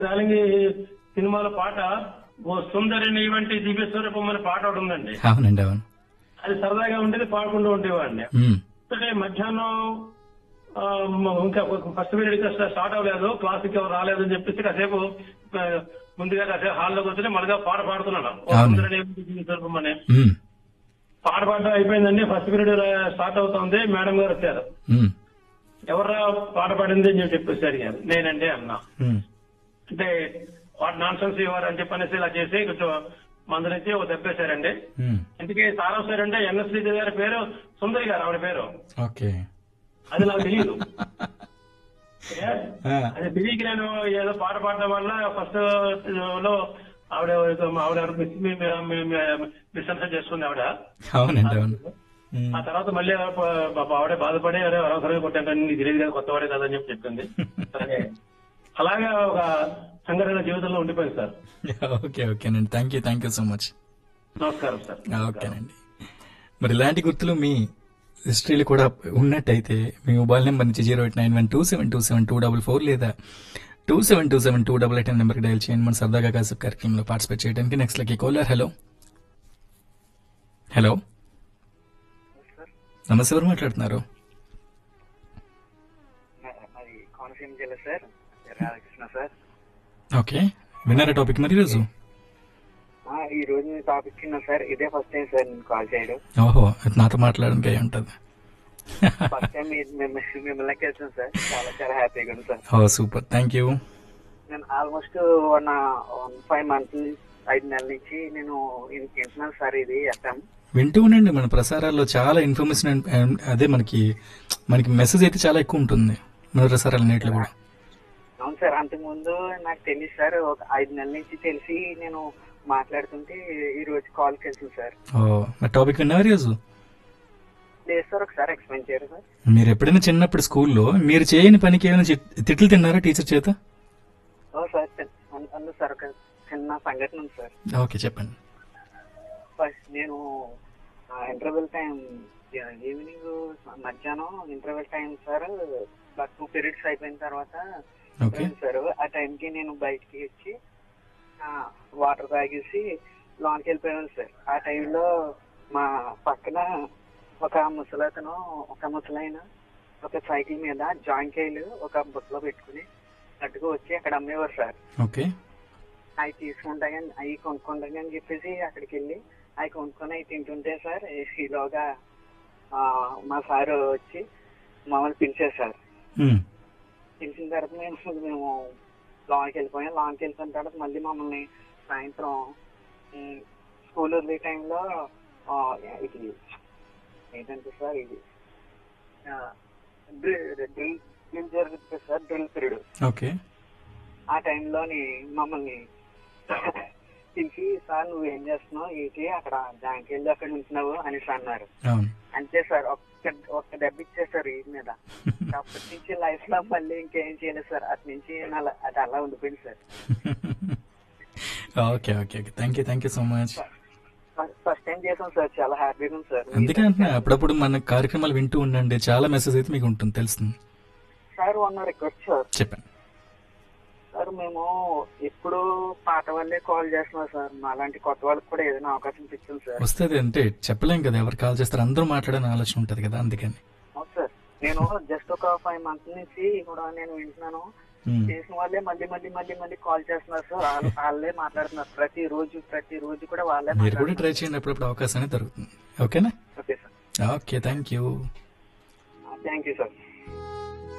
రాలింగి సినిమాలో పాట ఓ సుందరిని వంటి దివ్య స్వరూపం అనే పాట ఒకటి ఉందండి అవునండి అవును అది సరదాగా ఉండేది పాడుకుంటూ ఉండేవాడిని ఉమ్, అంటే మధ్యాహ్నం ఆ, మ- ఇంకా ఫస్ట్ పీరియడ్ ఇంకా స్టార్ట్ అవ్వలేదు క్లాస్ కి ఎవరు రాలేదు అని చెప్పేసి కాసేపు ఆ, ముందుగా కాసేపు హాల్లో కూర్చొని మళ్ళీ పాట పాడుతున్నాను ఓ అవును. సుందరిని వంటి దివ్య స్వరూపం అనే ఉమ్, పాట పాడడం అయిపోయిందండి ఫస్ట్ పీరియడ్ స్టార్ట్ అవుతుంది మేడం గారు వచ్చారు ఉమ్, ఎవర్రా పాట పాడింది అని చెప్పి చెప్పేసి అడిగారు నేనండి అన్నా ఉమ్, అంటే వాట్ నాన్ సెన్స్ ఇవ్వరు అని చెప్పనేసి ఇలా చేసి కొంచెం మందు నుంచి ఒక దెబ్బేశారండి ఉమ్. ఇంటికి సార్ వస్తారంటే ఎన్ఎస్డి గారి పేరు సుందరి గారు ఆవిడ పేరు ఓకే అది నాకు తెలియదు ఏ? ఆ, అది తెలియక నేను ఏదో పాట పాడడం వల్ల ఫస్ట్ లో ఆవిడ ఆవిడ మిస్అండర్స్టాండ్ చేసుకుంది ఆవిడ అవునండి అవును ఉమ్, ఆ తర్వాత మళ్ళీ పాప ఆవిడే బాధపడి అరే అనవసరంగా కొట్టాను నీకు తెలియదు కదా కొత్తవాడే కదా అని చెప్పి చెప్పింది సరే. అలాగా ఒక సంఘటన జీవితంలో ఉండిపోయింది సార్ ఓకే ఓకేనండి thank you thank you so much నమస్కారం సార్ ఓకేనండి మరి ఇలాంటి గుర్తులు మీ హిస్టరీలో కూడా ఉన్నట్టయితే మీ మొబైల్ నెంబర్ నుంచి zero eight nine one two seven two seven two double four లేదా two seven two seven two double eight నెంబర్కి డయల్ చేయండి మన సరదాగా కాసేపు కార్యక్రమంలో పార్టిసిపేట్ చేయడానికి నెక్స్ట్ లకి కోలర్ హలో హలో నమస్తే ఎవరు మాట్లాడుతున్నారు అది కోనసీమ జిల్లా సార్ రాధాకృష్ణ సార్ ఓకే విన్నారా టాపిక్ మరి ఈరోజు ఆ, ఈ రోజు నేను టాపిక్ చిన్న సార్ ఇదే ఫస్ట్ టైం సార్ నేను కాల్ చేయడం ఓహో అది నాతో మాట్లాడడానికి అయి ఉంటుంది ఫస్ట్ టైం మీ- మిమ్మ- మిమ్మల్ని కలిసాను సార్ చాలా చాలా హ్యాపీగా ఉంది సార్ ఓ సూపర్ థ్యాంక్ యూ నేను ఆల్మోస్ట్ వన్ ఫైవ్ మంత్స్ ఐదు నెలల నుంచి నేను వింటున్నాను సార్ ఇది ఎఫ్ఎం వింటూ ఉండండి మన ప్రసారాల్లో చాలా ఇన్ఫర్మేషన్ అండ్- అండ్ అదే మనకి మనకి మెసేజ్ అయితే చాలా ఎక్కువ ఉంటుంది మన ప్రసారాల నేట్లో కూడా అవును సార్ అంతకుముందు నాకు తెలియదు సార్ ఒక ఐదు నెలల నుంచి తెలిసి నేను మాట్లాడుతుంటే ఈ రోజు కాల్ కలిసింది సార్ ఓ మరి టాపిక్ విన్నారు ఈరోజు లేదు సార్ ఒకసారి ఎక్స్ప్లెయిన్ చేయరు సార్ మీరు ఎప్పుడైనా చిన్నప్పుడు స్కూల్లో మీరు చేయని పనికి ఏమైనా చి- తిట్లు తిన్నారా టీచర్ చేత ఓ సార్ చిన్న- అన్- అందులో సార్ ఒక చిన్న సంఘటన ఉంది సార్ ఓకే చెప్పండి ఫస్ట్ నేను ఇంటర్వెల్ టైం ఈవినింగ్ మధ్యాహ్నం interval time sir two periods అయిపోయిన తర్వాత ఓకే సార్ ఆ టైంకి నేను బయటికి వచ్చి వాటర్ తాగేసి లోన్కి వెళ్ళిపోయాను సార్ ఆ టైంలో మా పక్కన ఒక ముసలతను ఒక ముసలైన ఒక సైకిల్ మీద జాంకాయలు ఒక బుట్టలో పెట్టుకుని అట్టుకు వచ్చి అక్కడ అమ్మేవారు సార్ ఓకే అవి తీసుకుంటాయని అవి కొనుక్కుంటాయి అని చెప్పేసి అక్కడికి వెళ్ళి అవి కొనుక్కొని అవి తింటుంటే సార్ ఈలోగా ఆ, మా సార్ వచ్చి మమ్మల్ని పిలిచారు సార్ ఉమ్, పిలిచిన తర్వాత మేము మేము లాంగ్కి వెళ్ళిపోయాం లాంగ్కి వెళ్ళిపోయిన తర్వాత మళ్ళీ మమ్మల్ని సాయంత్రం ఉమ్, స్కూల్ వదిలే టైంలో ఆ, ఇది ఏంటంటే సార్ ఇది ఆ, డ్రిల్ డ్రిల్ డ్రిల్ జరుగుతుంది సార్ డ్రిల్ పీరియడ్ ఓకే ఆ టైంలోని మమ్మల్ని పిలిచి సార్ నువ్వు ఏం చేస్తున్నావు ఏంటి అక్కడ బ్యాంక్ వెళ్ళి అక్కడ ఉంటున్నావు అనేసి అన్నారు అవును అంతే సార్ ఒక్క ఒక్క దెబ్బ ఇచ్చేసారు ఈ మీద అప్పటి నుంచి లైఫ్ లో మళ్ళీ ఇంకేం చేయలేదు సార్ అటు నుంచి నా- అది అలా ఉండిపోయింది sir okay okay okay thank you thank you so much first time చేసాం సార్ చాలా హ్యాపీగా ఉంది సార్ అందుకే అంటున్నా అప్పుడప్పుడు మన కార్యక్రమాలు వింటూ ఉండండి చాలా మెసేజ్ అయితే మీకు ఉంటుంది తెలుస్తుంది సార్ వన్ రిక్వెస్ట్ సార్ చెప్పండి సార్ మేము ఎప్పుడు పాత వాళ్ళే కాల్ చేస్తున్నాం సార్ మా లాంటి కొత్త వాళ్ళకి కూడా ఏదైనా అవకాశం ఇచ్చింది సార్ వస్తుంది అంటే చెప్పలేం కదా ఎవరు కాల్ చేస్తారు అందరూ మాట్లాడని ఆలోచన ఉంటుంది కదా అందుకని అవును సార్ నేను జస్ట్ ఒక ఫైవ్ మంత్స్ నుంచి కూడా నేను వింటున్నాను ఉమ్, చేసిన వాళ్ళే మళ్ళీ మళ్ళీ మళ్ళీ మళ్ళీ కాల్ చేస్తున్నారు సార్ వాళ్ళ- వాళ్ళే మాట్లాడుతున్నారు ప్రతి రోజు ప్రతి రోజు కూడా వాళ్ళే మీరు కూడా మాట్లాడుతున్నారు ట్రై చేయండి అప్పుడప్పుడు అవకాశం అనేది దొరుకుతుంది ఓకేనా okay sir okay thank you thank you sir